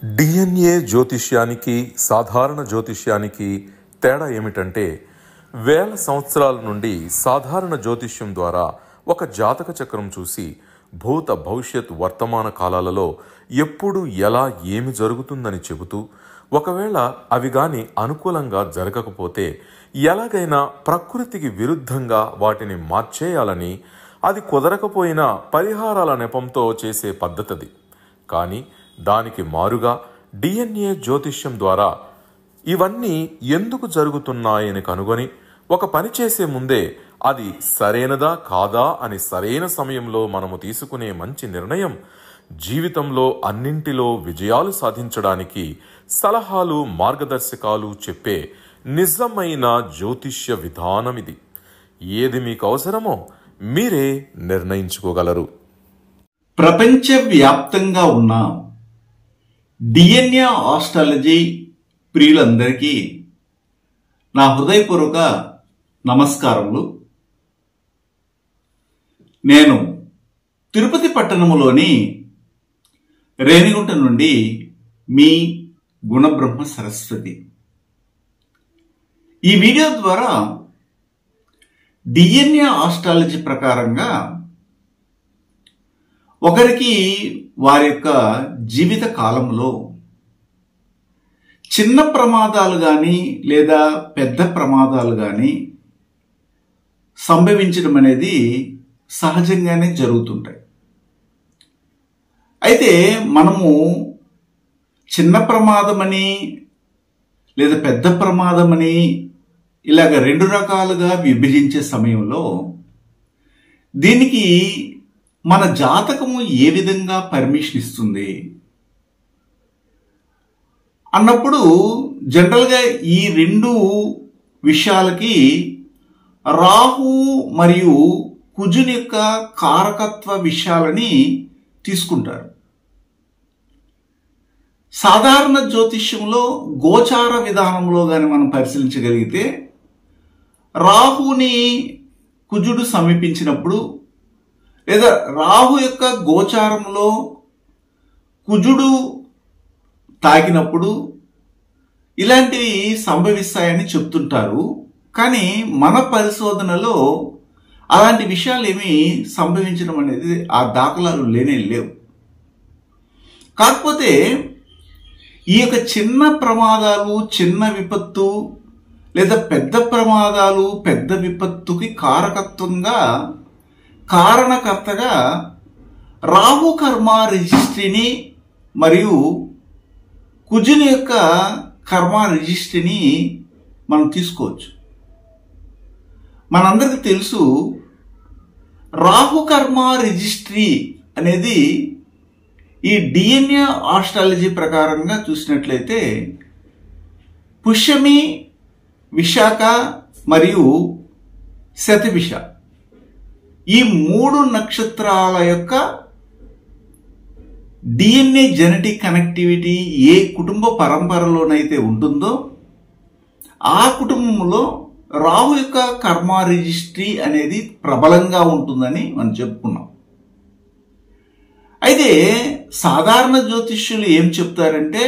DNA జ్యోతిష్యానికి సాధారణ జ్యోతిష్యానికి తేడా ఏమిటంటే వేల సంవత్సరాల నుండి సాధారణ జ్యోతిష్యం ద్వారా ఒక జాతక చక్రం చూసి భూత భవిష్యత్ వర్తమాన కాలాలలో ఎప్పుడు ఎలా ఏమి జరుగుతుందని చెబుతూ ఒకవేళ అవి గాని అనుకూలంగా జరగకపోతే ఎలాగైనా ప్రకృతికి విరుద్ధంగా వాటిని మార్చేయాలని అది కుదరకపోయినా పరిహారాల నెపంతో చేసే పద్ధతది కానీ దానికి మారుగా డిఎన్ఏ జ్యోతిష్యం ద్వారా ఇవన్నీ ఎందుకు జరుగుతున్నాయని కనుగొని ఒక పని చేసే ముందే అది సరైనదా కాదా అని సరైన సమయంలో మనము తీసుకునే మంచి నిర్ణయం జీవితంలో అన్నింటిలో విజయాలు సాధించడానికి సలహాలు మార్గదర్శకాలు చెప్పే నిజమైన జ్యోతిష్య విధానం ఇది ఏది మీకు అవసరమో మీరే నిర్ణయించుకోగలరు ప్రపంచవ్యాప్తంగా ఉన్న డిఎన్ఏ ఆస్ట్రాలజీ ప్రియులందరికీ నా హృదయపూర్వక నమస్కారములు నేను తిరుపతి పట్టణములోని రేణిగుంట నుండి మీ గుణబ్రహ్మ సరస్వతి ఈ వీడియో ద్వారా డిఎన్ఏ ఆస్ట్రాలజీ ప్రకారంగా ఒకరికి వారి యొక్క జీవిత కాలంలో చిన్న ప్రమాదాలు కానీ లేదా పెద్ద ప్రమాదాలు కానీ సంభవించడం అనేది సహజంగానే జరుగుతుంటాయి అయితే మనము చిన్న ప్రమాదమని లేదా పెద్ద ప్రమాదమని ఇలాగ రెండు రకాలుగా విభజించే సమయంలో దీనికి మన జాతకము ఏ విధంగా పర్మిషన్ ఇస్తుంది అన్నప్పుడు జనరల్గా ఈ రెండు విషయాలకి రాహు మరియు కుజుని యొక్క కారకత్వ విషయాలని తీసుకుంటారు సాధారణ జ్యోతిష్యంలో గోచార విధానంలో కానీ మనం పరిశీలించగలిగితే రాహుని కుజుడు సమీపించినప్పుడు లేదా రాహు యొక్క గోచారంలో కుజుడు తాకినప్పుడు ఇలాంటివి సంభవిస్తాయని చెప్తుంటారు కానీ మన పరిశోధనలో అలాంటి విషయాలు ఏమీ సంభవించడం అనేది ఆ దాఖలాలు లేనే లేవు కాకపోతే ఈ యొక్క చిన్న ప్రమాదాలు చిన్న విపత్తు లేదా పెద్ద ప్రమాదాలు పెద్ద విపత్తుకి కారకత్వంగా కారణకర్తగా రాహు కర్మ రిజిస్ట్రీని మరియు కుజుని యొక్క కర్మ రిజిస్ట్రీని మనం తీసుకోవచ్చు మనందరికి తెలుసు రాహు కర్మ రిజిస్ట్రీ అనేది ఈ డిఎన్ఏ ఆస్ట్రాలజీ ప్రకారంగా చూసినట్లయితే పుష్యమి విశాఖ మరియు శతభిష ఈ మూడు నక్షత్రాల యొక్క డిఎన్ఏ జెనెటిక్ కనెక్టివిటీ ఏ కుటుంబ పరంపరలోనైతే ఉంటుందో ఆ కుటుంబంలో రాహు యొక్క కర్మ రిజిస్ట్రీ అనేది ప్రబలంగా ఉంటుందని మనం చెప్పుకున్నాం అయితే సాధారణ జ్యోతిష్యులు ఏం చెప్తారంటే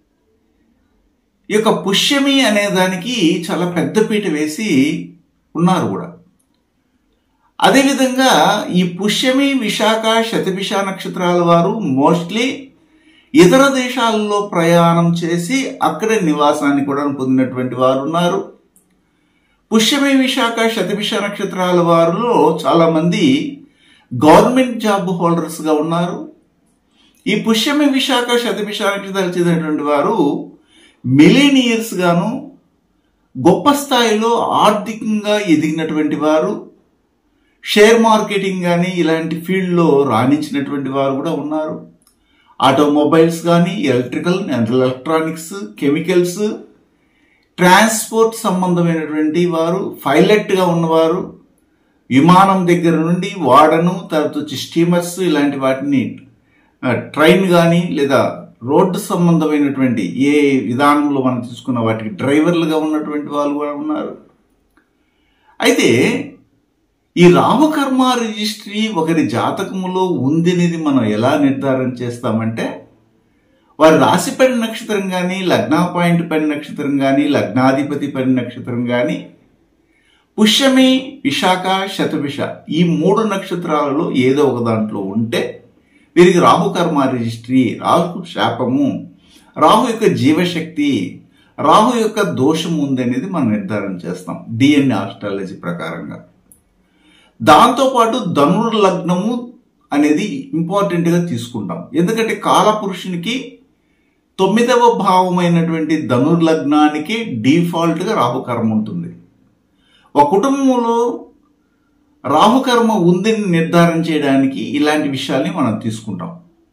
ఈ యొక్క పుష్యమి అనే దానికి చాలా పెద్దపీట వేసి ఉన్నారు కూడా అదేవిధంగా ఈ పుష్యమి విశాఖ శతభిష నక్షత్రాల వారు మోస్ట్లీ ఇతర దేశాల్లో ప్రయాణం చేసి అక్కడే నివాసాన్ని కూడా పొందినటువంటి వారు ఉన్నారు పుష్యమి విశాఖ శతభిష నక్షత్రాల వారిలో చాలా మంది గవర్నమెంట్ జాబ్ హోల్డర్స్గా ఉన్నారు ఈ పుష్యమి విశాఖ శతభిష నక్షత్రాలు చెందినటువంటి వారు మిలీనియర్స్ గాను గొప్ప స్థాయిలో ఆర్థికంగా ఎదిగినటువంటి వారు షేర్ మార్కెటింగ్ కానీ ఇలాంటి ఫీల్డ్లో రాణించినటువంటి వారు కూడా ఉన్నారు ఆటోమొబైల్స్ కానీ ఎలక్ట్రికల్ ఎలక్ట్రానిక్స్ కెమికల్స్ ట్రాన్స్పోర్ట్ సంబంధమైనటువంటి వారు పైలట్గా ఉన్నవారు విమానం దగ్గర నుండి వాడను తర్వాత వచ్చి స్టీమర్స్ ఇలాంటి వాటిని ట్రైన్ కానీ లేదా రోడ్డు సంబంధమైనటువంటి ఏ విధానంలో మనం తీసుకున్న వాటికి డ్రైవర్లుగా ఉన్నటువంటి వాళ్ళు కూడా ఉన్నారు అయితే ఈ రామకర్మ రిజిస్ట్రీ ఒకరి జాతకములో ఉంది అనేది మనం ఎలా నిర్ధారణ చేస్తామంటే వారి రాశి పని నక్షత్రం కానీ లగ్నా పాయింట్ పని నక్షత్రం కానీ లగ్నాధిపతి పని నక్షత్రం కానీ పుష్యమి విశాఖ శతభిష ఈ మూడు నక్షత్రాలలో ఏదో ఒక దాంట్లో ఉంటే వీరికి రాహు కర్మ రిజిస్ట్రీ రాహు శాపము రాహు యొక్క జీవశక్తి రాహు యొక్క దోషం ఉందనేది మనం నిర్ధారణ చేస్తాం డిఎన్ఏ ఆస్ట్రాలజీ ప్రకారంగా దాంతోపాటు ధనుర్లగ్నము అనేది ఇంపార్టెంట్గా తీసుకుంటాం ఎందుకంటే కాలపురుషునికి తొమ్మిదవ భావమైనటువంటి ధనుర్లగ్నానికి డిఫాల్ట్గా రాహుకర్మ ఉంటుంది ఒక కుటుంబంలో రాహుకర్మ ఉందని నిర్ధారణ చేయడానికి ఇలాంటి విషయాల్ని మనం తీసుకుంటాం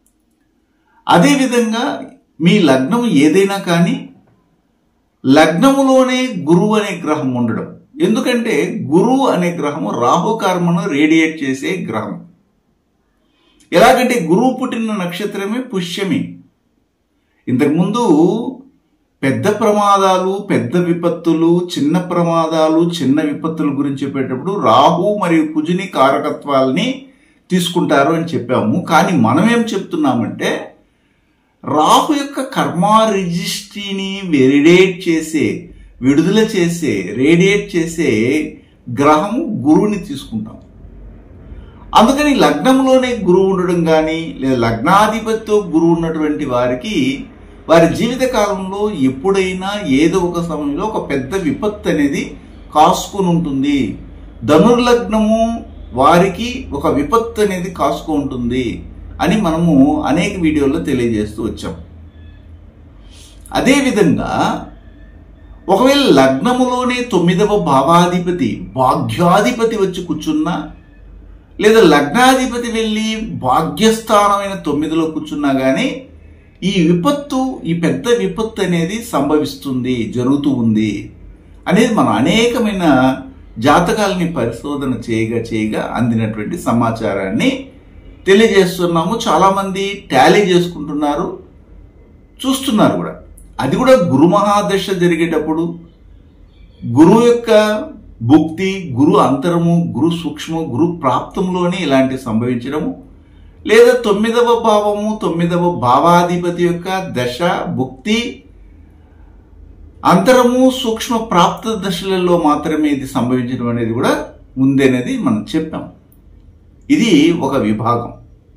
అదేవిధంగా మీ లగ్నం ఏదైనా కానీ లగ్నములోనే గురువు అనే గ్రహం ఉండడం ఎందుకంటే గురువు అనే గ్రహము రాహుకర్మను రేడియేట్ చేసే గ్రహం ఎలాగంటే గురువు పుట్టిన నక్షత్రమే పుష్యమి ఇంతకుముందు పెద్ద ప్రమాదాలు పెద్ద విపత్తులు చిన్న ప్రమాదాలు చిన్న విపత్తుల గురించి చెప్పేటప్పుడు రాహు మరియు కుజుని కారకత్వాల్ని తీసుకుంటారు అని చెప్పాము కానీ మనం ఏం చెప్తున్నామంటే రాహు యొక్క కర్మ రిజిస్ట్రీని వెరిడేట్ చేసే విడుదల చేసే రేడియేట్ చేసే గ్రహము గురువుని తీసుకుంటాం అందుకని లగ్నంలోనే గురువు ఉండడం కానీ లేదా లగ్నాధిపతితో గురువు ఉన్నటువంటి వారికి వారి జీవిత కాలంలో ఎప్పుడైనా ఏదో ఒక సమయంలో ఒక పెద్ద విపత్తు అనేది కాసుకొని ఉంటుంది ధనుర్లగ్నము వారికి ఒక విపత్తు అనేది కాసుకు ఉంటుంది అని మనము అనేక వీడియోల్లో తెలియజేస్తూ వచ్చాం అదేవిధంగా ఒకవేళ లగ్నములోనే తొమ్మిదవ భావాధిపతి భాగ్యాధిపతి వచ్చి కూర్చున్నా లేదా లగ్నాధిపతి వెళ్ళి భాగ్యస్థానమైన తొమ్మిదిలో కూర్చున్నా కానీ ఈ విపత్తు ఈ పెద్ద విపత్తు అనేది సంభవిస్తుంది జరుగుతూ ఉంది అనేది మనం అనేకమైన జాతకాలని పరిశోధన చేయగా చేయగా అందినటువంటి సమాచారాన్ని తెలియజేస్తున్నాము చాలామంది టాలీ చేసుకుంటున్నారు చూస్తున్నారు కూడా అది కూడా గురు మహాదశ జరిగేటప్పుడు గురువు యొక్క భుక్తి గురు అంతరము గురు సూక్ష్మ గురు ప్రాప్తంలోనే ఇలాంటి సంభవించడము లేదా తొమ్మిదవ భావము తొమ్మిదవ భావాధిపతి యొక్క దశ భుక్తి అంతరము సూక్ష్మ ప్రాప్త దశలలో మాత్రమే ఇది సంభవించడం అనేది కూడా ఉంది అనేది మనం చెప్పాం ఇది ఒక విభాగం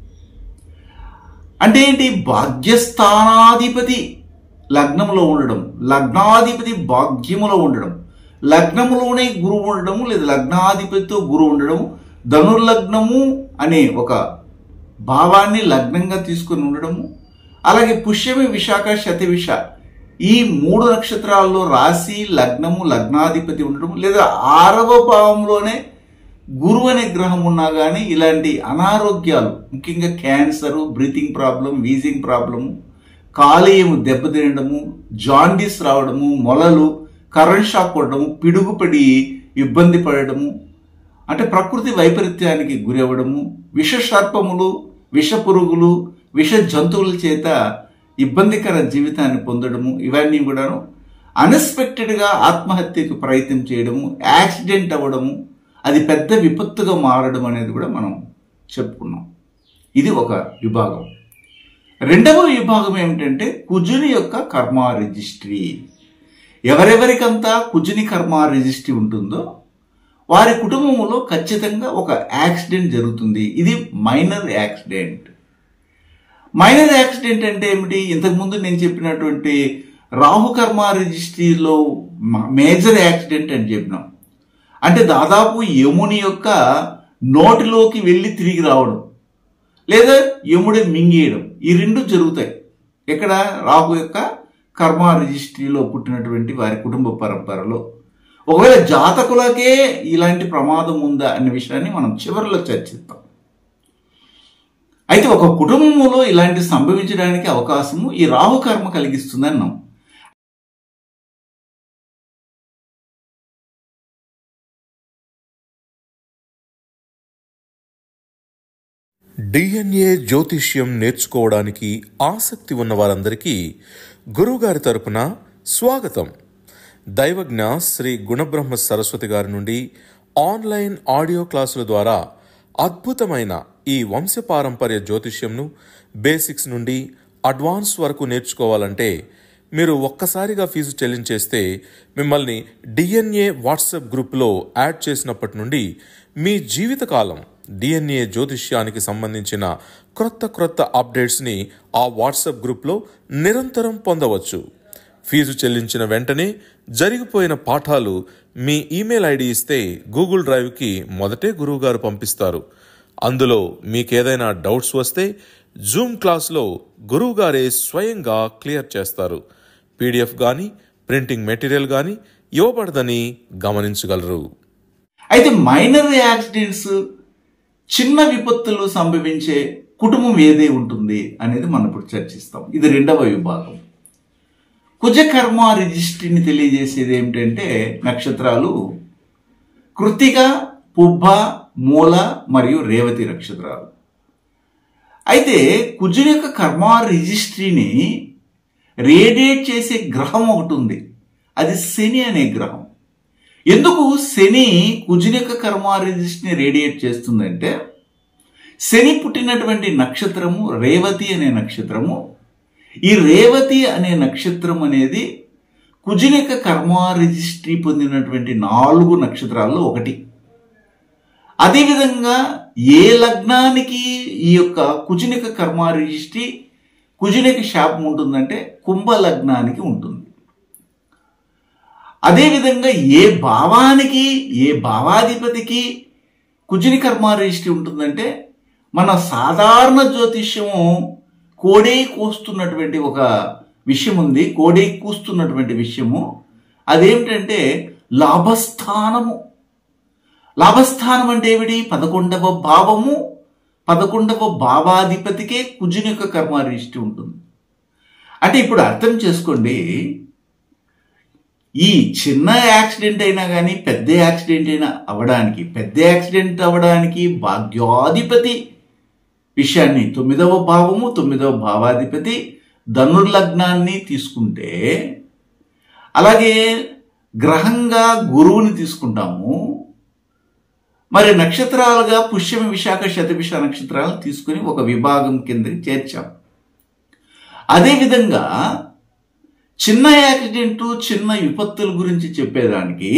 అంటే ఏంటి భాగ్యస్థానాధిపతి లగ్నంలో ఉండడం లగ్నాధిపతి భాగ్యములో ఉండడం లగ్నములోనే గురువు ఉండడము లేదా లగ్నాధిపతితో గురువు ఉండడం ధనుర్లగ్నము అనే ఒక భావాన్ని లగ్నంగా తీసుకుని ఉండడము అలాగే పుష్యమి విశాఖ శతవిష ఈ మూడు నక్షత్రాల్లో రాశి లగ్నము లగ్నాధిపతి ఉండడం లేదా ఆరవ భావంలోనే గురువు అనే గ్రహం ఉన్నా కానీ ఇలాంటి అనారోగ్యాలు ముఖ్యంగా cancer breathing problem wheezing problem కాలేయము దెబ్బతినడము జాండీస్ రావడము మొలలు కరెంట్ షాక్ కొట్టడము పిడుగుపడి ఇబ్బంది పడడము అంటే ప్రకృతి వైపరీత్యానికి గురి అవ్వడము విష సర్పములు విష పురుగులు విష జంతువుల చేత ఇబ్బందికర జీవితాన్ని పొందడము ఇవన్నీ కూడాను అన్ఎక్స్పెక్టెడ్గా ఆత్మహత్యకు ప్రయత్నం చేయడము యాక్సిడెంట్ అవ్వడము అది పెద్ద విపత్తుగా మారడం అనేది కూడా మనం చెప్పుకున్నాం ఇది ఒక విభాగం రెండవ విభాగం ఏమిటంటే కుజుని యొక్క కర్మ రిజిస్ట్రీ ఎవరెవరికంతా కుజుని కర్మ రిజిస్ట్రీ ఉంటుందో వారి కుటుంబంలో ఖచ్చితంగా ఒక యాక్సిడెంట్ జరుగుతుంది ఇది మైనర్ యాక్సిడెంట్ మైనర్ యాక్సిడెంట్ అంటే ఏమిటి ఇంతకుముందు నేను చెప్పినటువంటి రాహుకర్మ రిజిస్ట్రీలో మేజర్ యాక్సిడెంట్ అని చెప్పినాం అంటే దాదాపు యముని యొక్క నోటిలోకి వెళ్ళి తిరిగి రావడం లేదా యముడి మింగేయడం ఈ రెండు జరుగుతాయి ఎక్కడ రాహు యొక్క కర్మ రిజిస్ట్రీలో పుట్టినటువంటి వారి కుటుంబ పరంపరలో ఒకవేళ జాతకులకే ఇలాంటి ప్రమాదం ఉందా అనే విషయాన్ని మనం చివరిలో చర్చిస్తాం అయితే ఒక కుటుంబంలో ఇలాంటి సంభవించడానికి అవకాశము ఈ రాహు కర్మ కలిగిస్తుంది అన్నాం డిఎన్ఏ జ్యోతిష్యం నేర్చుకోవడానికి ఆసక్తి ఉన్న వారందరికీ గురువుగారి తరపున స్వాగతం దైవజ్ఞ శ్రీ గుణబ్రహ్మ సరస్వతి గారి నుండి ఆన్లైన్ ఆడియో క్లాసుల ద్వారా అద్భుతమైన ఈ వంశపారంపర్య జ్యోతిష్యంను బేసిక్స్ నుండి అడ్వాన్స్ వరకు నేర్చుకోవాలంటే మీరు ఒక్కసారిగా ఫీజు చెల్లించేస్తే మిమ్మల్ని డిఎన్ఏ వాట్సాప్ గ్రూప్లో యాడ్ చేసినప్పటి నుండి మీ జీవితకాలం డిఎన్ఏ జ్యోతిష్యానికి సంబంధించిన క్రొత్త క్రొత్త అప్డేట్స్ని ఆ వాట్సాప్ గ్రూప్లో నిరంతరం పొందవచ్చు ఫీజు చెల్లించిన వెంటనే జరిగిపోయిన పాఠాలు మీ ఈమెయిల్ ఐడి ఇస్తే గూగుల్ డ్రైవ్కి మొదటే గురువుగారు పంపిస్తారు అందులో మీకేదైనా డౌట్స్ వస్తే జూమ్ క్లాస్లో గురువుగారే స్వయంగా క్లియర్ చేస్తారు పీడిఎఫ్ కానీ ప్రింటింగ్ మెటీరియల్ కానీ ఇవ్వబడదని గమనించగలరు అయితే మైనర్ యాక్సిడెంట్స్ చిన్న విపత్తులు సంభవించే కుటుంబం ఏదే ఉంటుంది అనేది మనం ఇప్పుడు చర్చిస్తాం ఇది రెండవ విభాగం కుజకర్మ రిజిస్ట్రీని తెలియజేసేది ఏమిటంటే నక్షత్రాలు కృతిక పుబ్బ మూల మరియు రేవతి నక్షత్రాలు అయితే కుజుని యొక్క కర్మ రిజిస్ట్రీని రేడియేట్ చేసే గ్రహం ఒకటి ఉంది అది శని అనే గ్రహం ఎందుకు శని కుజుని యొక్క కర్మ రిజిస్ట్రీని రేడియేట్ చేస్తుందంటే శని పుట్టినటువంటి నక్షత్రము రేవతి అనే నక్షత్రము ఈ రేవతి అనే నక్షత్రం అనేది కుజుని యొక్క కర్మ రిజిస్ట్రీ పొందినటువంటి నాలుగు నక్షత్రాల్లో ఒకటి అదేవిధంగా ఏ లగ్నానికి ఈ యొక్క కుజుని యొక్క కర్మ రిజిస్ట్రీ కుజుని యొక్క శాపం ఉంటుందంటే కుంభ లగ్నానికి ఉంటుంది అదేవిధంగా ఏ భావానికి ఏ భావాధిపతికి కుజుని కర్మ రిజిస్ట్రీ ఉంటుందంటే మన సాధారణ జ్యోతిష్యము కోడే కూస్తున్నటువంటి ఒక విషయం ఉంది కోడే కూస్తున్నటువంటి విషయము అదేమిటంటే లాభస్థానము లాభస్థానం అంటే ఏమిటి పదకొండవ భావము పదకొండవ భావాధిపతికే కుజుని యొక్క కర్మ రిజిస్ట్రీ ఉంటుంది అంటే ఇప్పుడు అర్థం చేసుకోండి ఈ చిన్న యాక్సిడెంట్ అయినా కానీ పెద్ద యాక్సిడెంట్ అయినా అవ్వడానికి పెద్ద యాక్సిడెంట్ అవ్వడానికి భాగ్యాధిపతి విషయాన్ని తొమ్మిదవ భావము తొమ్మిదవ భావాధిపతి ధనుర్లగ్నాన్ని తీసుకుంటే అలాగే గ్రహంగా గురువుని తీసుకుంటాము మరి నక్షత్రాలుగా పుష్యమి విశాఖ శతభిష నక్షత్రాలను తీసుకుని ఒక విభాగం కిందకి చేర్చాం అదేవిధంగా చిన్న యాక్సిడెంట్ చిన్న విపత్తుల గురించి చెప్పేదానికి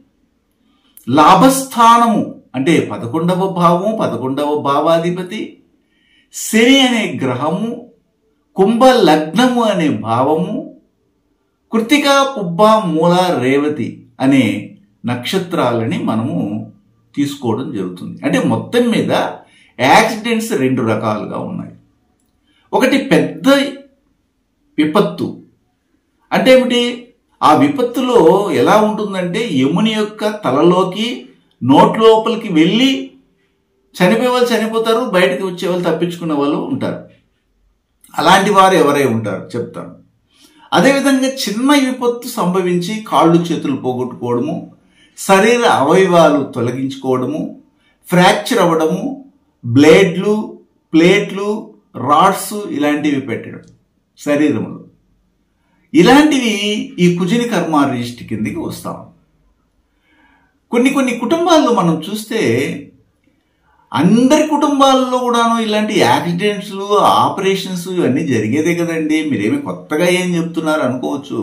లాభస్థానము అంటే పదకొండవ భావము పదకొండవ భావాధిపతి శని అనే గ్రహము కుంభ లగ్నము అనే భావము కృతిక పుబ్బ మూల రేవతి అనే నక్షత్రాలని మనము తీసుకోవడం జరుగుతుంది అంటే మొత్తం మీద యాక్సిడెంట్స్ రెండు రకాలుగా ఉన్నాయి ఒకటి పెద్ద విపత్తు అంటే ఏమిటి ఆ విపత్తులో ఎలా ఉంటుందంటే యముని యొక్క తలలోకి నోట్ లోపలికి వెళ్ళి చనిపోయే వాళ్ళు చనిపోతారు బయటకు వచ్చే వాళ్ళు తప్పించుకునే వాళ్ళు ఉంటారు అలాంటి వారు ఎవరై ఉంటారు చెప్తాను అదేవిధంగా చిన్న విపత్తు సంభవించి కాళ్ళు చేతులు పోగొట్టుకోవడము శరీర అవయవాలు తొలగించుకోవడము ఫ్రాక్చర్ అవ్వడము బ్లేడ్లు ప్లేట్లు రాడ్స్ ఇలాంటివి పెట్టడం శరీరంలో ఇలాంటివి ఈ కుజిని కర్మ రిజిస్టర్ కిందికి వస్తాం కొన్ని కొన్ని కుటుంబాల్లో మనం చూస్తే అందరి కుటుంబాల్లో కూడాను ఇలాంటి యాక్సిడెంట్స్ ఆపరేషన్స్ ఇవన్నీ జరిగేదే కదండి మీరేమి కొత్తగా ఏం చెప్తున్నారు అనుకోవచ్చు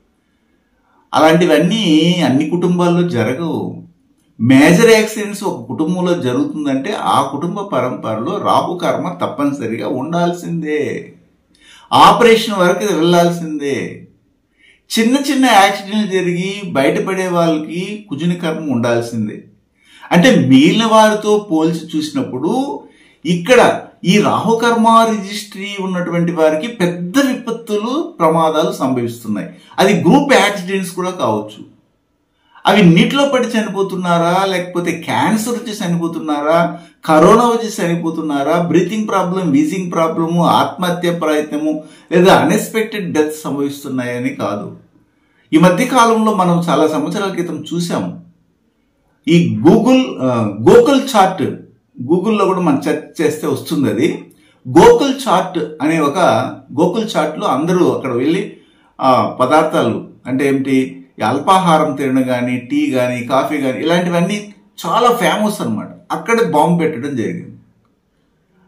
అలాంటివన్నీ అన్ని కుటుంబాల్లో జరగవు మేజర్ యాక్సిడెంట్స్ ఒక కుటుంబంలో జరుగుతుందంటే ఆ కుటుంబ పరంపరలో రాహు కర్మ తప్పనిసరిగా ఉండాల్సిందే ఆపరేషన్ వరకు వెళ్ళాల్సిందే చిన్న చిన్న యాక్సిడెంట్లు జరిగి బయటపడే వాళ్ళకి కుజుని కర్మ ఉండాల్సిందే అంటే మిగిలిన వారితో పోల్చి చూసినప్పుడు ఇక్కడ ఈ రాహుకర్మ రిజిస్ట్రీ ఉన్నటువంటి వారికి పెద్ద విపత్తులు ప్రమాదాలు సంభవిస్తున్నాయి అది గ్రూప్ యాక్సిడెంట్స్ కూడా కావచ్చు అవి నీటిలో పడి చనిపోతున్నారా లేకపోతే క్యాన్సర్ వచ్చి చనిపోతున్నారా కరోనా వచ్చి చనిపోతున్నారా బ్రీతింగ్ ప్రాబ్లం వీజింగ్ ప్రాబ్లము ఆత్మహత్య ప్రయత్నము లేదా అన్ఎక్స్పెక్టెడ్ డెత్ సంభవిస్తున్నాయని కాదు ఈ మధ్య కాలంలో మనం చాలా సంవత్సరాల క్రితం చూసాం ఈ గూగుల్ గోకుల్ చార్ట్ గూగుల్లో కూడా మనం సెర్చ్ చేస్తే వస్తుంది అది గోకుల్ చార్ట్ అనే ఒక గోకుల్ చార్ట్లో అందరూ అక్కడ వెళ్ళి ఆ, పదార్థాలు అంటే ఏమిటి ఈ అల్పాహారం తినడం కానీ టీ కానీ కాఫీ కానీ ఇలాంటివన్నీ చాలా ఫేమస్ అన్నమాట అక్కడ బాంబు పెట్టడం జరిగింది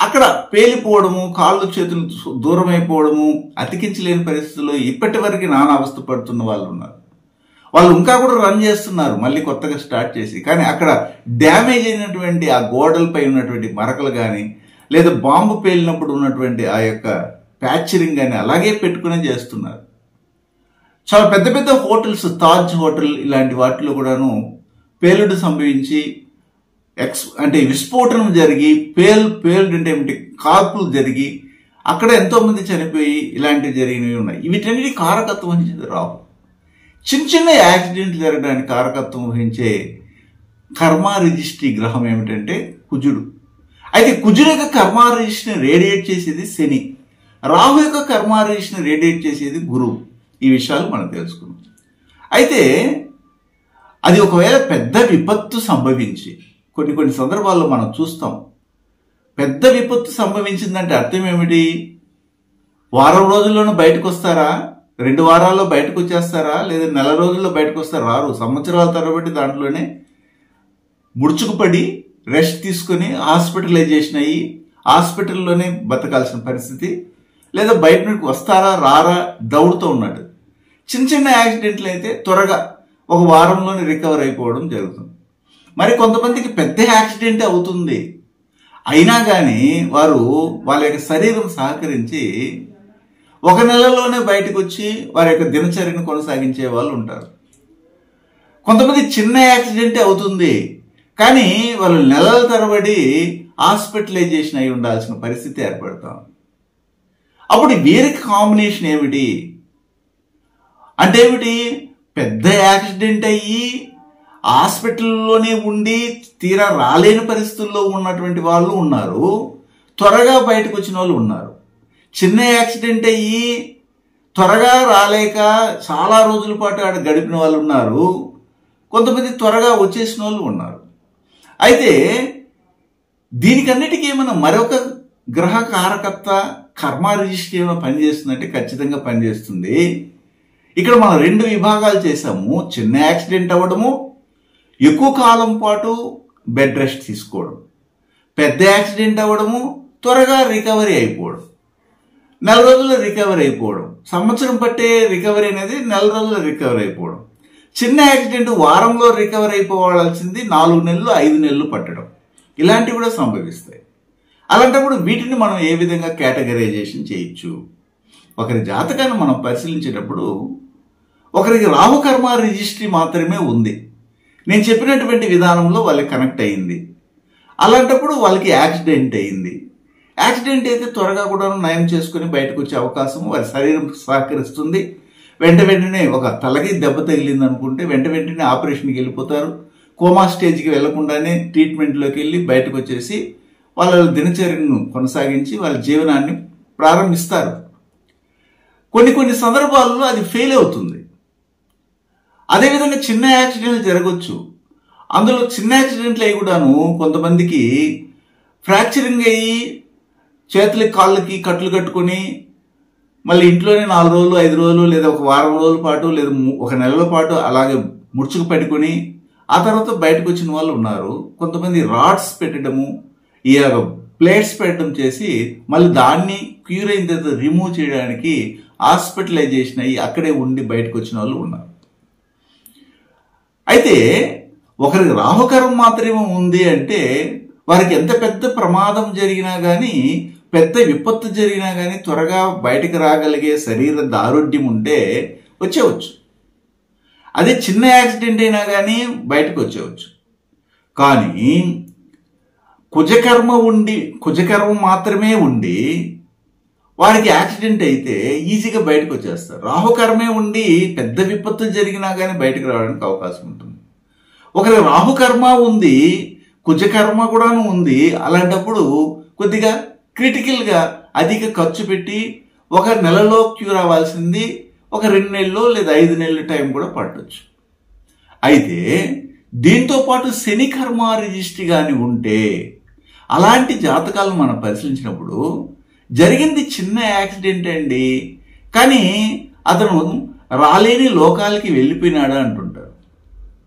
అక్కడ పేలిపోవడము కాళ్ళు చేతులు దూరం అయిపోవడము అతికించలేని పరిస్థితుల్లో ఇప్పటి వరకు నానా అవస్థ పడుతున్న వాళ్ళు ఉన్నారు వాళ్ళు ఇంకా కూడా రన్ చేస్తున్నారు మళ్ళీ కొత్తగా స్టార్ట్ చేసి కానీ అక్కడ డ్యామేజ్ అయినటువంటి ఆ గోడలపై ఉన్నటువంటి మరకలు కానీ లేదా బాంబు పేలినప్పుడు ఉన్నటువంటి ఆ యొక్క ప్యాచరింగ్ కానీ అలాగే పెట్టుకునే చేస్తున్నారు చాలా పెద్ద పెద్ద హోటల్స్ తాజ్ హోటల్ ఇలాంటి వాటిలో కూడాను పేలుడు సంభవించి ఎక్స్ అంటే విస్ఫోటనం జరిగి పేల్ పేలుడు అంటే ఏమిటి కాల్పులు జరిగి అక్కడ ఎంతో మంది చనిపోయి ఇలాంటివి జరిగినవి ఉన్నాయి వీటన్నిటి కారకత్వం వహించేది రాహు చిన్న చిన్న యాక్సిడెంట్లు జరగడానికి కారకత్వం వహించే కర్మ రిజిస్ట్రీ గ్రహం ఏమిటంటే కుజుడు అయితే కుజుడు యొక్క కర్మ రిజిస్ట్రీని రేడియేట్ చేసేది శని రాహు యొక్క కర్మ రిజిస్ట్రీని రేడియేట్ చేసేది గురువు ఈ విషయాలు మనం తెలుసుకున్నాం అయితే అది ఒకవేళ పెద్ద విపత్తు సంభవించి కొన్ని కొన్ని సందర్భాల్లో మనం చూస్తాం పెద్ద విపత్తు సంభవించిందంటే అర్థం ఏమిటి వారం రోజుల్లోనూ బయటకు వస్తారా రెండు వారాల్లో బయటకు వచ్చేస్తారా లేదా నెల రోజుల్లో బయటకు వస్తారా రారు సంవత్సరాల తరబడి దాంట్లోనే ముడుచుకుపడి రెస్ట్ తీసుకుని హాస్పిటలైజేషన్ అయ్యి హాస్పిటల్లోనే బతకాల్సిన పరిస్థితి లేదా బయట నుండి వస్తారా రారా డౌట్తో ఉన్నాడు చిన్న చిన్న యాక్సిడెంట్లు అయితే త్వరగా ఒక వారంలోనే రికవర్ అయిపోవడం జరుగుతుంది మరి కొంతమందికి పెద్ద యాక్సిడెంట్ అవుతుంది అయినా కానీ వారు వాళ్ళ యొక్క శరీరం సహకరించి ఒక నెలలోనే బయటకు వచ్చి వారి యొక్క దినచర్యను కొనసాగించే వాళ్ళు ఉంటారు కొంతమంది చిన్న యాక్సిడెంట్ అవుతుంది కానీ వాళ్ళు నెలల తరబడి హాస్పిటలైజేషన్ అయి ఉండాల్సిన పరిస్థితి ఏర్పడతాం అప్పుడు వీరికి కాంబినేషన్ ఏమిటి అంటే ఏమిటి పెద్ద యాక్సిడెంట్ అయ్యి హాస్పిటల్లోనే ఉండి తీరా రాలేని పరిస్థితుల్లో ఉన్నటువంటి వాళ్ళు ఉన్నారు త్వరగా బయటకు వచ్చిన వాళ్ళు ఉన్నారు చిన్న యాక్సిడెంట్ అయ్యి త్వరగా రాలేక చాలా రోజుల పాటు ఆడ గడిపిన వాళ్ళు ఉన్నారు కొంతమంది త్వరగా వచ్చేసిన వాళ్ళు ఉన్నారు అయితే దీనికన్నిటికీ ఏమైనా మరొక గ్రహ కారకత్వ కర్మ రిజిస్ట్రీ ఏమైనా పనిచేస్తుందంటే ఖచ్చితంగా పనిచేస్తుంది ఇక్కడ మనం రెండు విభాగాలు చేసాము చిన్న యాక్సిడెంట్ అవ్వడము ఎక్కువ కాలం పాటు బెడ్ రెస్ట్ తీసుకోవడం పెద్ద యాక్సిడెంట్ అవ్వడము త్వరగా రికవరీ అయిపోవడం నెల రోజుల్లో రికవరీ అయిపోవడం సంవత్సరం పట్టే రికవరీ అనేది నెల రోజుల్లో రికవరీ అయిపోవడం చిన్న యాక్సిడెంట్ వారంలో రికవర్ అయిపోవాల్సింది నాలుగు నెలలు ఐదు నెలలు పట్టడం ఇలాంటివి కూడా సంభవిస్తాయి అలాంటప్పుడు వీటిని మనం ఏ విధంగా కేటగరైజేషన్ చేయొచ్చు ఒకరి జాతకాన్ని మనం పరిశీలించేటప్పుడు ఒకరికి రాహుకర్మ రిజిస్ట్రీ మాత్రమే ఉంది నేను చెప్పినటువంటి విధానంలో వాళ్ళకి కనెక్ట్ అయింది అలాంటప్పుడు వాళ్ళకి యాక్సిడెంట్ అయింది యాక్సిడెంట్ అయితే త్వరగా కూడా నయం చేసుకుని బయటకు వచ్చే అవకాశం వారి శరీరం సహకరిస్తుంది వెంట వెంటనే ఒక తలకి దెబ్బ తగిలింది అనుకుంటే వెంట వెంటనే ఆపరేషన్కి వెళ్ళిపోతారు కోమా స్టేజ్కి వెళ్లకుండానే ట్రీట్మెంట్లోకి వెళ్ళి బయటకు వచ్చేసి వాళ్ళ దినచర్యను కొనసాగించి వాళ్ళ జీవనాన్ని ప్రారంభిస్తారు కొన్ని కొన్ని సందర్భాల్లో అది ఫెయిల్ అవుతుంది అదేవిధంగా చిన్న యాక్సిడెంట్లు జరగవచ్చు అందులో చిన్న యాక్సిడెంట్లు అయి కూడాను కొంతమందికి ఫ్రాక్చరింగ్ అయ్యి చేతులకి కాళ్ళకి కట్లు కట్టుకొని మళ్ళీ ఇంట్లోనే నాలుగు రోజులు ఐదు రోజులు లేదా ఒక వారం రోజుల పాటు లేదా ము- ఒక నెలల పాటు అలాగే ముడుచుకు పెట్టుకొని ఆ తర్వాత బయటకు వచ్చిన వాళ్ళు ఉన్నారు కొంతమంది రాడ్స్ పెట్టడము ఈ ప్లేట్స్ పెట్టడం చేసి మళ్ళీ దాన్ని క్యూర్ అయిన తర్వాత రిమూవ్ చేయడానికి హాస్పిటలైజేషన్ అయ్యి అక్కడే ఉండి బయటకు వచ్చిన వాళ్ళు ఉన్నారు అయితే ఒకరికి రాహుకరం మాత్రమే ఉంది అంటే వారికి ఎంత పెద్ద ప్రమాదం జరిగినా కానీ పెద్ద విపత్తు జరిగినా కానీ త్వరగా బయటకు రాగలిగే శరీర దారుఢ్యం ఉంటే వచ్చేవచ్చు అదే చిన్న యాక్సిడెంట్ అయినా కానీ బయటకు వచ్చేవచ్చు కానీ కుజకర్మ ఉండి కుజకర్మ మాత్రమే ఉండి వారికి యాక్సిడెంట్ అయితే ఈజీగా బయటకు వచ్చేస్తారు రాహుకర్మే ఉండి పెద్ద విపత్తు జరిగినా కానీ బయటకు రావడానికి అవకాశం ఉంటుంది ఒకరి రాహుకర్మ ఉంది కుజకర్మ కూడా ఉంది అలాంటప్పుడు కొద్దిగా క్రిటికల్గా అధిక ఖర్చు పెట్టి ఒక నెలలో క్యూర్ అవ్వాల్సింది ఒక రెండు నెలలు లేదా ఐదు నెలల టైం కూడా పట్టొచ్చు అయితే దీంతో పాటు శని కర్మ రిజిస్ట్రీ కానీ ఉంటే అలాంటి జాతకాలను మనం పరిశీలించినప్పుడు జరిగింది చిన్న యాక్సిడెంట్ అండి కానీ అతను రాలేని లోకాలకి వెళ్ళిపోయినాడు అంటుంటారు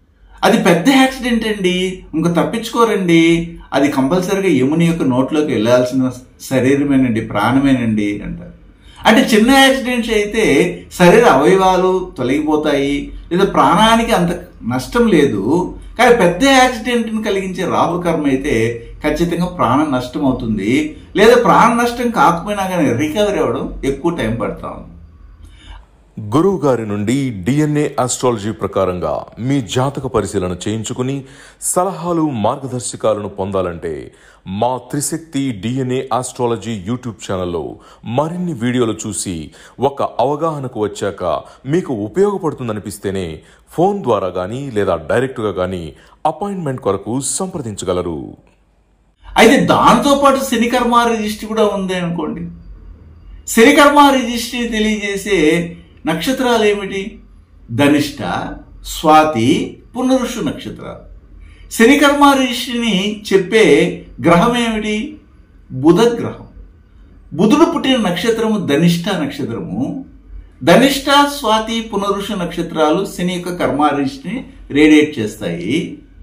అది పెద్ద యాక్సిడెంట్ అండి ఇంకా తప్పించుకోరండి అది కంపల్సరీగా యముని యొక్క నోట్లోకి వెళ్ళాల్సిన శరీరమేనండి ప్రాణమేనండి అంటారు అంటే చిన్న యాక్సిడెంట్స్ అయితే శరీర అవయవాలు తొలగిపోతాయి లేదా ప్రాణానికి అంత నష్టం లేదు కానీ పెద్ద యాక్సిడెంట్ని కలిగించే రాహు కర్మ అయితే ఖచ్చితంగా ప్రాణ నష్టం అవుతుంది లేదా ప్రాణ నష్టం కాకపోయినా కానీ రికవరీ అవ్వడం ఎక్కువ టైం పడతా ఉంది గురువు గారి నుండి డిఎన్ఏ ఆస్ట్రాలజీ ప్రకారంగా మీ జాతక పరిశీలన చేయించుకుని సలహాలు మార్గదర్శకాలను పొందాలంటే మా త్రిశక్తి డిఎన్ఏ ఆస్ట్రాలజీ యూట్యూబ్ ఛానల్లో మరిన్ని వీడియోలు చూసి ఒక అవగాహనకు వచ్చాక మీకు ఉపయోగపడుతుందనిపిస్తేనే ఫోన్ ద్వారా కానీ లేదా డైరెక్ట్గా కానీ అపాయింట్మెంట్ కొరకు సంప్రదించగలరు అయితే దాంతో పాటు శనికర్మ రిజిస్ట్రీ కూడా ఉంది అనుకోండి శనికర్మ రిజిస్ట్రీ తెలియజేసే నక్షత్రాలు ఏమిటి ధనిష్ట స్వాతి పునరుషు నక్షత్రాలు శనికర్మ రిజిస్ట్రీని చెప్పే గ్రహం ఏమిటి బుధ గ్రహం బుధుడు పుట్టిన నక్షత్రము ధనిష్ట నక్షత్రము ధనిష్ట స్వాతి పునరుషు నక్షత్రాలు శని యొక్క కర్మ రిజిస్ట్రీని రేడియేట్ చేస్తాయి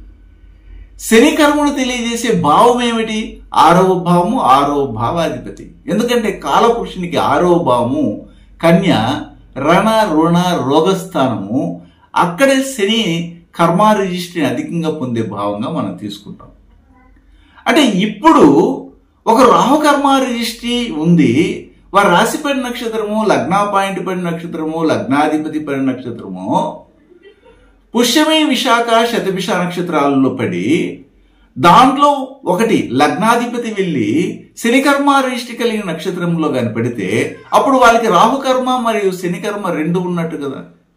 శని కర్మను తెలియజేసే భావం ఏమిటి ఆరవ భావము ఆరవ భావాధిపతి ఎందుకంటే కాలపురుషునికి ఆరవ భావము కన్య రణ రుణ రోగస్థానము అక్కడే శని కర్మ రిజిస్ట్రీని అధికంగా పొందే భావంగా మనం తీసుకుంటాం అంటే ఇప్పుడు ఒక రాహుకర్మ రిజిస్ట్రీ ఉంది వారి రాశి పడిన నక్షత్రము లగ్నా పాయింట్ పడిన నక్షత్రము లగ్నాధిపతి పడిన నక్షత్రము పుష్యమి విశాఖ శతభిష నక్షత్రాలలో పడి దాంట్లో ఒకటి లగ్నాధిపతి వెళ్ళి శనికర్మ రిజిస్ట్రీ కలిగిన నక్షత్రంలో కానీ పెడితే అప్పుడు వాళ్ళకి రాహుకర్మ మరియు శనికర్మ రెండు ఉన్నట్టు కదా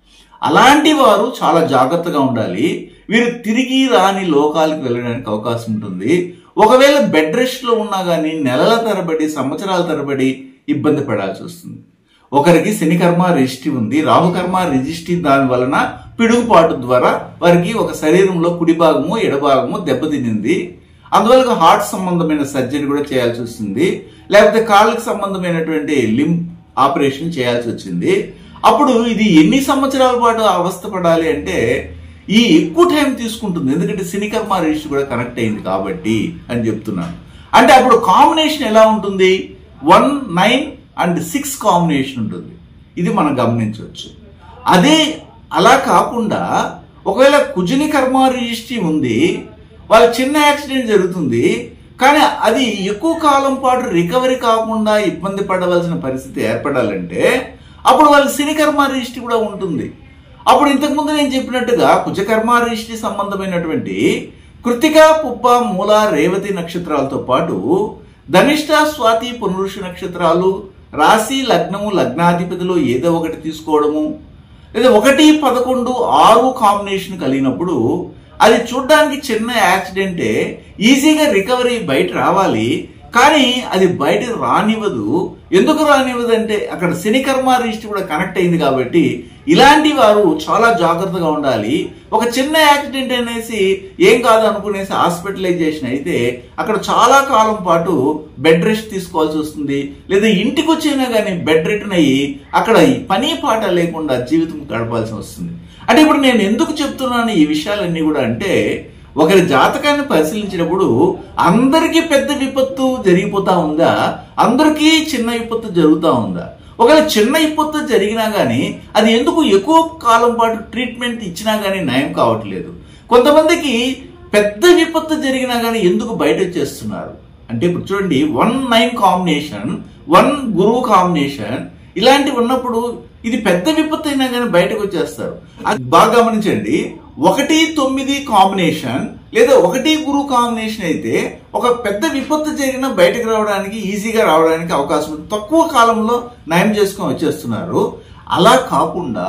అలాంటి వారు చాలా జాగ్రత్తగా ఉండాలి వీరు తిరిగి రాని లోకాలకు వెళ్ళడానికి అవకాశం ఉంటుంది ఒకవేళ బెడ్ రెస్ట్ లో ఉన్నా కానీ నెలల తరబడి సంవత్సరాల తరబడి ఇబ్బంది పడాల్సి వస్తుంది ఒకరికి శనికర్మ రిజిస్ట్రీ ఉంది రాహుకర్మ రిజిస్ట్రీ దాని వలన పిడుగుపాటు ద్వారా వారికి ఒక శరీరంలో కుడి భాగము ఎడభాగము దెబ్బతినింది అందువల్ల హార్ట్ సంబంధమైన సర్జరీ కూడా చేయాల్సి వస్తుంది లేకపోతే కాళ్ళకి సంబంధమైనటువంటి లింప్ ఆపరేషన్ చేయాల్సి వచ్చింది అప్పుడు ఇది ఎన్ని సంవత్సరాల పాటు అవస్థ పడాలి అంటే ఈ ఎక్కువ టైం తీసుకుంటుంది ఎందుకంటే సినికర్మ రిజిస్టర్ కూడా కనెక్ట్ అయింది కాబట్టి అని చెప్తున్నాను అంటే అప్పుడు కాంబినేషన్ ఎలా ఉంటుంది one nine and six combination ఉంటుంది ఇది మనం గమనించవచ్చు అదే అలా కాకుండా ఒకవేళ కుజుని కర్మ రిజిస్ట్రీ ఉంది వాళ్ళ చిన్న యాక్సిడెంట్ జరుగుతుంది కానీ అది ఎక్కువ కాలం పాటు రికవరీ కాకుండా ఇబ్బంది పడవలసిన పరిస్థితి ఏర్పడాలంటే అప్పుడు వాళ్ళకి శని కర్మ రిజిస్ట్రీ కూడా ఉంటుంది అప్పుడు ఇంతకుముందు నేను చెప్పినట్టుగా కుజకర్మ రిజిస్ట్రీ సంబంధమైనటువంటి కృతిక పుబ్బ మూల రేవతి నక్షత్రాలతో పాటు ధనిష్ట స్వాతి పునరుషు నక్షత్రాలు రాశి లగ్నము లగ్నాధిపతిలో ఏదో ఒకటి తీసుకోవడము లేదా ఒకటి పదకొండు ఆరు కాంబినేషన్ కలిగినప్పుడు అది చూడడానికి చిన్న యాక్సిడెంటే ఈజీగా రికవరీ బయట రావాలి కానీ అది బయట రానివ్వదు ఎందుకు రానివ్వదు అంటే అక్కడ శనికర్మ రిజిస్టర్ కూడా కనెక్ట్ అయింది కాబట్టి ఇలాంటి వారు చాలా జాగ్రత్తగా ఉండాలి ఒక చిన్న యాక్సిడెంట్ అనేసి ఏం కాదు అనుకునేసి హాస్పిటలైజేషన్ అయితే అక్కడ చాలా కాలం పాటు బెడ్ రెస్ట్ తీసుకోవాల్సి వస్తుంది లేదా ఇంటికి వచ్చినా కానీ బెడ్ రిటర్న్ అయ్యి అక్కడ ఈ పని పాట లేకుండా జీవితం గడపాల్సి వస్తుంది అంటే ఇప్పుడు నేను ఎందుకు చెప్తున్నాను ఈ విషయాలన్నీ కూడా అంటే ఒకరి జాతకాన్ని పరిశీలించినప్పుడు అందరికీ పెద్ద విపత్తు జరిగిపోతా ఉందా అందరికీ చిన్న విపత్తు జరుగుతూ ఉందా ఒకవేళ చిన్న విపత్తు జరిగినా కానీ అది ఎందుకు ఎక్కువ కాలం పాటు ట్రీట్మెంట్ ఇచ్చినా కానీ నయం కావట్లేదు కొంతమందికి పెద్ద విపత్తు జరిగినా కానీ ఎందుకు బయట వచ్చేస్తున్నారు అంటే ఇప్పుడు చూడండి వన్ నైన్ కాంబినేషన్ వన్ గురువు కాంబినేషన్ ఇలాంటివి ఉన్నప్పుడు ఇది పెద్ద విపత్తు అయినా కానీ బయటకు వచ్చేస్తారు అది బాగా గమనించండి ఒకటి తొమ్మిది కాంబినేషన్ లేదా ఒకటి గురువు కాంబినేషన్ అయితే ఒక పెద్ద విపత్తు జరిగిన బయటకు రావడానికి ఈజీగా రావడానికి అవకాశం ఉంది తక్కువ కాలంలో నయం చేసుకొని వచ్చేస్తున్నారు అలా కాకుండా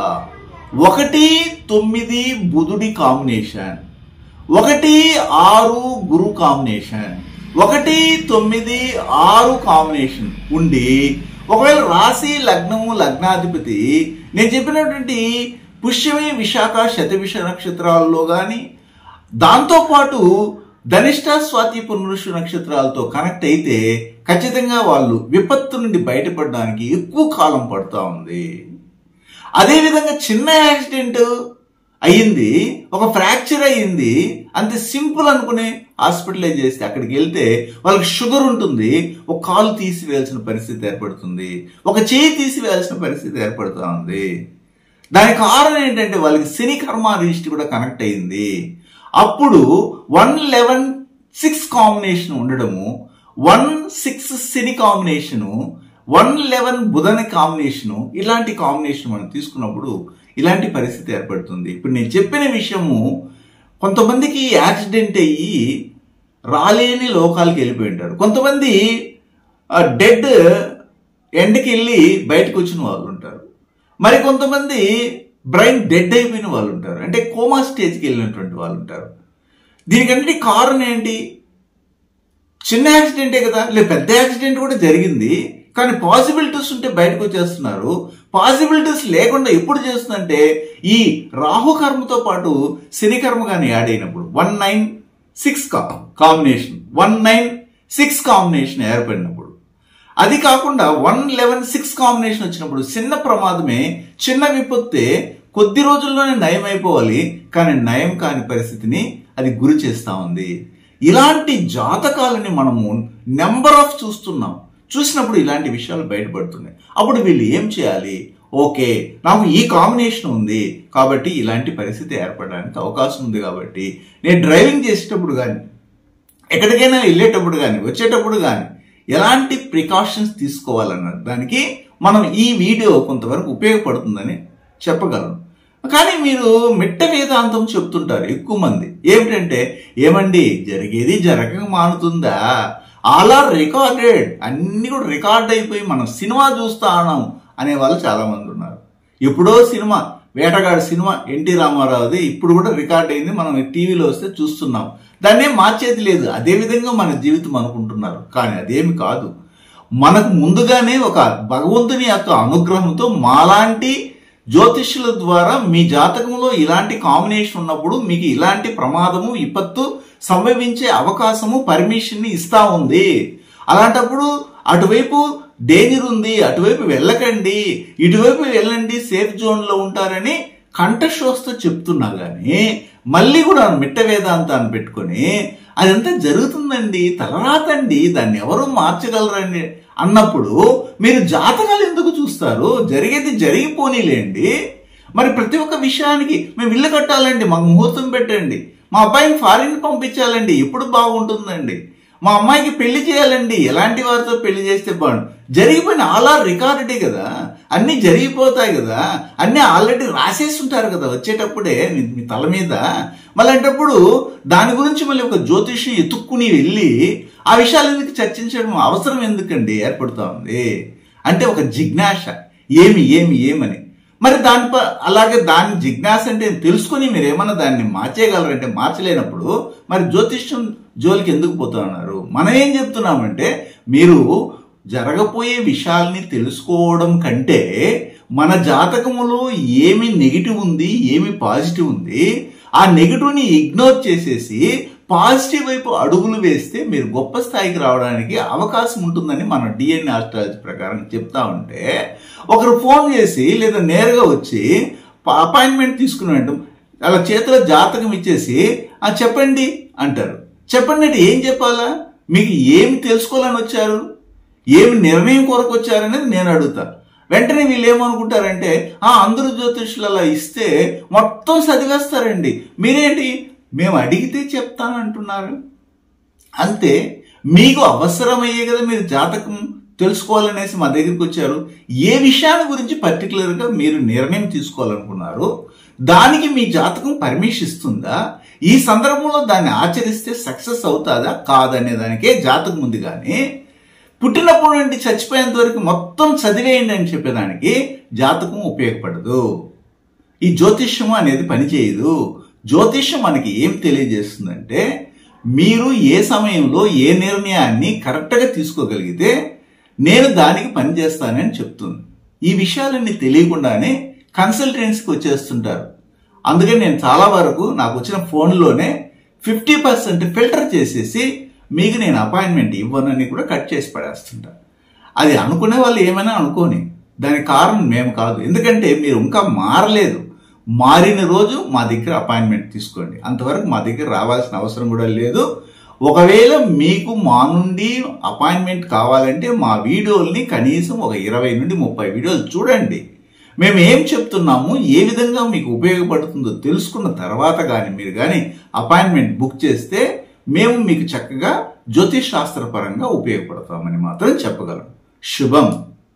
ఒకటి తొమ్మిది బుధుడి కాంబినేషన్ ఒకటి ఆరు గురు కాంబినేషన్ ఒకటి తొమ్మిది ఆరు కాంబినేషన్ ఉండి ఒకవేళ రాశి లగ్నము లగ్నాధిపతి నేను చెప్పినటువంటి పుష్యమి విశాఖ శతవిష నక్షత్రాల్లో కానీ దాంతోపాటు ధనిష్ట స్వాతి పునరుషు నక్షత్రాలతో కనెక్ట్ అయితే ఖచ్చితంగా వాళ్ళు విపత్తు నుండి బయటపడడానికి ఎక్కువ కాలం పడుతూ ఉంది అదేవిధంగా చిన్న యాక్సిడెంట్ అయ్యింది ఒక ఫ్రాక్చర్ అయ్యింది అంత సింపుల్ అనుకుని హాస్పిటలైజ్ చేస్తే అక్కడికి వెళ్తే వాళ్ళకి షుగర్ ఉంటుంది ఒక కాలు తీసివేయాల్సిన పరిస్థితి ఏర్పడుతుంది ఒక చేయి తీసివేయాల్సిన పరిస్థితి ఏర్పడుతూ ఉంది దానికి కారణం ఏంటంటే వాళ్ళకి శని కర్మ రిజిస్టర్ కూడా కనెక్ట్ అయింది అప్పుడు వన్ లెవెన్ సిక్స్ కాంబినేషన్ ఉండడము one six Shani combination one eleven బుధని కాంబినేషను ఇలాంటి కాంబినేషన్ మనం తీసుకున్నప్పుడు ఇలాంటి పరిస్థితి ఏర్పడుతుంది ఇప్పుడు నేను చెప్పిన విషయము కొంతమందికి యాక్సిడెంట్ అయ్యి రాలేని లోకాలకి వెళ్ళిపోయి ఉంటారు కొంతమంది డెడ్ ఎండకి వెళ్ళి బయటకు వచ్చిన వాళ్ళు ఉంటారు మరి కొంతమంది బ్రెయిన్ డెడ్ అయిపోయిన వాళ్ళు ఉంటారు అంటే కోమా స్టేజ్కి వెళ్ళినటువంటి వాళ్ళు ఉంటారు దీనికంటే కారణం ఏంటి చిన్న యాక్సిడెంటే కదా లేదు పెద్ద యాక్సిడెంట్ కూడా జరిగింది కానీ పాసిబిలిటీస్ ఉంటే బయటకు వచ్చేస్తున్నారు పాసిబిలిటీస్ లేకుండా ఎప్పుడు చేస్తుందంటే ఈ రాహు కర్మతో పాటు శని కర్మ కానీ యాడ్ అయినప్పుడు one nine six combination one nine six combination ఏర్పడినప్పుడు అది కాకుండా వన్ లెవెన్ సిక్స్ కాంబినేషన్ వచ్చినప్పుడు చిన్న ప్రమాదమే చిన్న విపత్తే కొద్ది రోజుల్లోనే నయం అయిపోవాలి కానీ నయం కాని పరిస్థితిని అది గురి చేస్తా ఉంది ఇలాంటి జాతకాలని మనము నెంబర్ ఆఫ్ చూస్తున్నాం చూసినప్పుడు ఇలాంటి విషయాలు బయటపడుతున్నాయి అప్పుడు వీళ్ళు ఏం చేయాలి ఓకే నాకు ఈ కాంబినేషన్ ఉంది కాబట్టి ఇలాంటి పరిస్థితి ఏర్పడడానికి అవకాశం ఉంది కాబట్టి నేను డ్రైవింగ్ చేసేటప్పుడు కానీ ఎక్కడికైనా వెళ్ళేటప్పుడు కానీ వచ్చేటప్పుడు కానీ ఎలాంటి ప్రికాషన్స్ తీసుకోవాలన్న దానికి మనం ఈ వీడియో కొంతవరకు ఉపయోగపడుతుందని చెప్పగలను కానీ మీరు మిట్ట వేదాంతం చెప్తుంటారు ఎక్కువ మంది ఏమిటంటే ఏమండి జరిగేది జరగక మానుతుందా ఆల్ ఆర్ రికార్డెడ్ అన్ని కూడా రికార్డ్ అయిపోయి మనం సినిమా చూస్తా ఉన్నాం అనే వాళ్ళు చాలా మంది ఉన్నారు ఎప్పుడో సినిమా వేటగాడు సినిమా ఎన్టీ రామారావుది ఇప్పుడు కూడా రికార్డ్ అయింది మనం టీవీలో వస్తే చూస్తున్నాం దాన్ని ఏం మార్చేది లేదు అదే విధంగా మన జీవితం అనుకుంటున్నారు కానీ అదేమి కాదు మనకు ముందుగానే ఒక భగవంతుని యొక్క అనుగ్రహంతో మాలాంటి జ్యోతిష్యుల ద్వారా మీ జాతకంలో ఇలాంటి కాంబినేషన్ ఉన్నప్పుడు మీకు ఇలాంటి ప్రమాదము విపత్తు సంభవించే అవకాశము పర్మిషన్ ని ఇస్తా ఉంది అలాంటప్పుడు అటువైపు డేంజర్ ఉంది అటువైపు వెళ్ళకండి ఇటువైపు వెళ్ళండి సేఫ్ జోన్ లో ఉంటారని కంఠశోస్తో చెప్తున్నా గానీ మళ్ళీ కూడా మిట్ట వేదాంతాన్ని పెట్టుకొని అదంతా జరుగుతుందండి తలరాతండి దాన్ని ఎవరు మార్చగలరండి అన్నప్పుడు మీరు జాతకాలు ఎందుకు చూస్తారు జరిగేది జరిగిపోనీలేండి మరి ప్రతి ఒక్క విషయానికి మేము ఇల్లు కట్టాలండి మాకు ముహూర్తం పెట్టండి మా అబ్బాయిని ఫారిన్ పంపించాలండి ఎప్పుడు బాగుంటుందండి మా అమ్మాయికి పెళ్లి చేయాలండి ఎలాంటి వారితో పెళ్లి చేస్తే బాగుండు జరిగిపోయిన ఆల్ ఆర్ రికార్డెడే కదా అన్ని జరిగిపోతాయి కదా అన్ని ఆల్రెడీ రాసేసి ఉంటారు కదా వచ్చేటప్పుడే మీ మీ తల మీద మళ్ళంటప్పుడు దాని గురించి మళ్ళీ ఒక జ్యోతిష్యం ఎత్తుక్కుని వెళ్ళి ఆ విషయాలు ఎందుకు చర్చించడం అవసరం ఎందుకండి ఏర్పడుతూ ఉంది అంటే ఒక జిజ్ఞాస ఏమి ఏమి ఏమని మరి దాని ప- అలాగే దాని జిజ్ఞాస అంటే తెలుసుకొని మీరు ఏమన్నా దాన్ని మార్చేయగలరంటే మార్చలేనప్పుడు మరి జ్యోతిష్యం జోలికి ఎందుకు పోతా ఉన్నారు మనం ఏం చెప్తున్నామంటే మీరు జరగబోయే విషయాల్ని తెలుసుకోవడం కంటే మన జాతకములో ఏమి నెగిటివ్ ఉంది ఏమి పాజిటివ్ ఉంది ఆ నెగిటివ్ని ఇగ్నోర్ చేసేసి పాజిటివ్ వైపు అడుగులు వేస్తే మీరు గొప్ప స్థాయికి రావడానికి అవకాశం ఉంటుందని మన డిఎన్ఏ ఆస్ట్రాలజీ ప్రకారం చెప్తా ఉంటే ఒకరు ఫోన్ చేసి లేదా నేరుగా వచ్చి అపాయింట్మెంట్ తీసుకుని వెళ్ళడం అలా చేతిలో జాతకం ఇచ్చేసి ఆ చెప్పండి అంటారు చెప్పండి అంటే ఏం చెప్పాలా మీకు ఏమి తెలుసుకోవాలని వచ్చారు ఏమి నిర్ణయం కొరకు వచ్చారనేది నేను అడుగుతా వెంటనే వీళ్ళు ఏమనుకుంటారంటే ఆ అందరు జ్యోతిష్యులు అలా ఇస్తే మొత్తం చదివేస్తారండి మీరేంటి మేము అడిగితే చెప్తానంటున్నారు అంతే మీకు అవసరమయ్యే కదా మీరు జాతకం తెలుసుకోవాలనేసి మా దగ్గరికి వచ్చారు ఏ విషయాన్ని గురించి పర్టికులర్గా మీరు నిర్ణయం తీసుకోవాలనుకున్నారు దానికి మీ జాతకం పర్మిషన్ ఇస్తుందా ఈ సందర్భంలో దాన్ని ఆచరిస్తే సక్సెస్ అవుతాదా కాదనే దానికే జాతకం ఉంది కానీ పుట్టినప్పటి నుండి చచ్చిపోయేంత వరకు మొత్తం చదివేయండి అని చెప్పేదానికి జాతకం ఉపయోగపడదు ఈ జ్యోతిష్యం అనేది పనిచేయదు జ్యోతిష్యం మనకి ఏం తెలియజేస్తుందంటే మీరు ఏ సమయంలో ఏ నిర్ణయాన్ని కరెక్ట్గా తీసుకోగలిగితే నేను దానికి పని చేస్తానని చెప్తుంది ఈ విషయాలన్నీ తెలియకుండానే కన్సల్టెన్సీకి వచ్చేస్తుంటారు అందుకని నేను చాలా వరకు నాకు వచ్చిన ఫోన్లోనే ఫిఫ్టీ పర్సెంట్ ఫిల్టర్ చేసేసి మీకు నేను అపాయింట్మెంట్ ఇవ్వనని కూడా కట్ చేసి పడేస్తుంటా అది అనుకునే వాళ్ళు ఏమైనా అనుకోని దానికి కారణం మేము కాదు ఎందుకంటే మీరు ఇంకా మారలేదు మారిన రోజు మా దగ్గర అపాయింట్మెంట్ తీసుకోండి అంతవరకు మా దగ్గర రావాల్సిన అవసరం కూడా లేదు ఒకవేళ మీకు మా నుండి అపాయింట్మెంట్ కావాలంటే మా వీడియోల్ని కనీసం ఒక ఇరవై నుండి ముప్పై వీడియోలు చూడండి మేము ఏం చెప్తున్నాము ఏ విధంగా మీకు ఉపయోగపడుతుందో తెలుసుకున్న తర్వాత కానీ మీరు కానీ అపాయింట్మెంట్ బుక్ చేస్తే మేము మీకు చక్కగా జ్యోతిష్ శాస్త్రపరంగా ఉపయోగపడతామని మాత్రం చెప్పగలం శుభం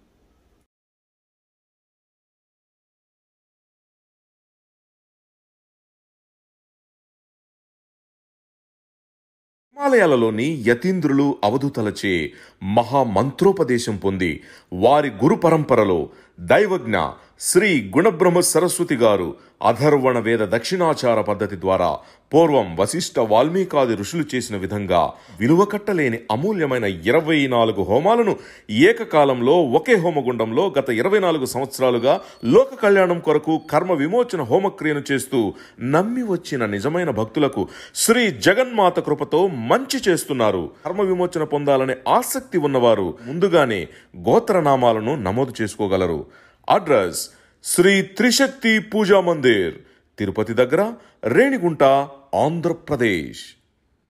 హిమాలయాలలోని యతీంద్రులు అవధూతలచే మహామంత్రోపదేశం పొంది వారి గురు పరంపరలో దైవజ్ఞ శ్రీ గుణబ్రహ్మ సరస్వతి గారు అధర్వణ వేద దక్షిణాచార పద్ధతి ద్వారా పూర్వం వశిష్ఠ వాల్మీకాది ఋషులు చేసిన విధంగా విలువ కట్టలేని అమూల్యమైన ఇరవై నాలుగు హోమాలను ఏకకాలంలో ఒకే హోమగుండంలో గత ఇరవై నాలుగు సంవత్సరాలుగా లోక కళ్యాణం కొరకు కర్మ విమోచన హోమక్రియను చేస్తూ నమ్మి వచ్చిన నిజమైన భక్తులకు శ్రీ జగన్మాత కృపతో మంచి చేస్తున్నారు కర్మ విమోచన పొందాలనే ఆసక్తి ఉన్నవారు ముందుగానే గోత్రనామాలను నమోదు చేసుకోగలరు అడ్రస్ శ్రీ త్రిశక్తి పూజా మందిర్ తిరుపతి దగ్గర రేణిగుంట ఆంధ్రప్రదేశ్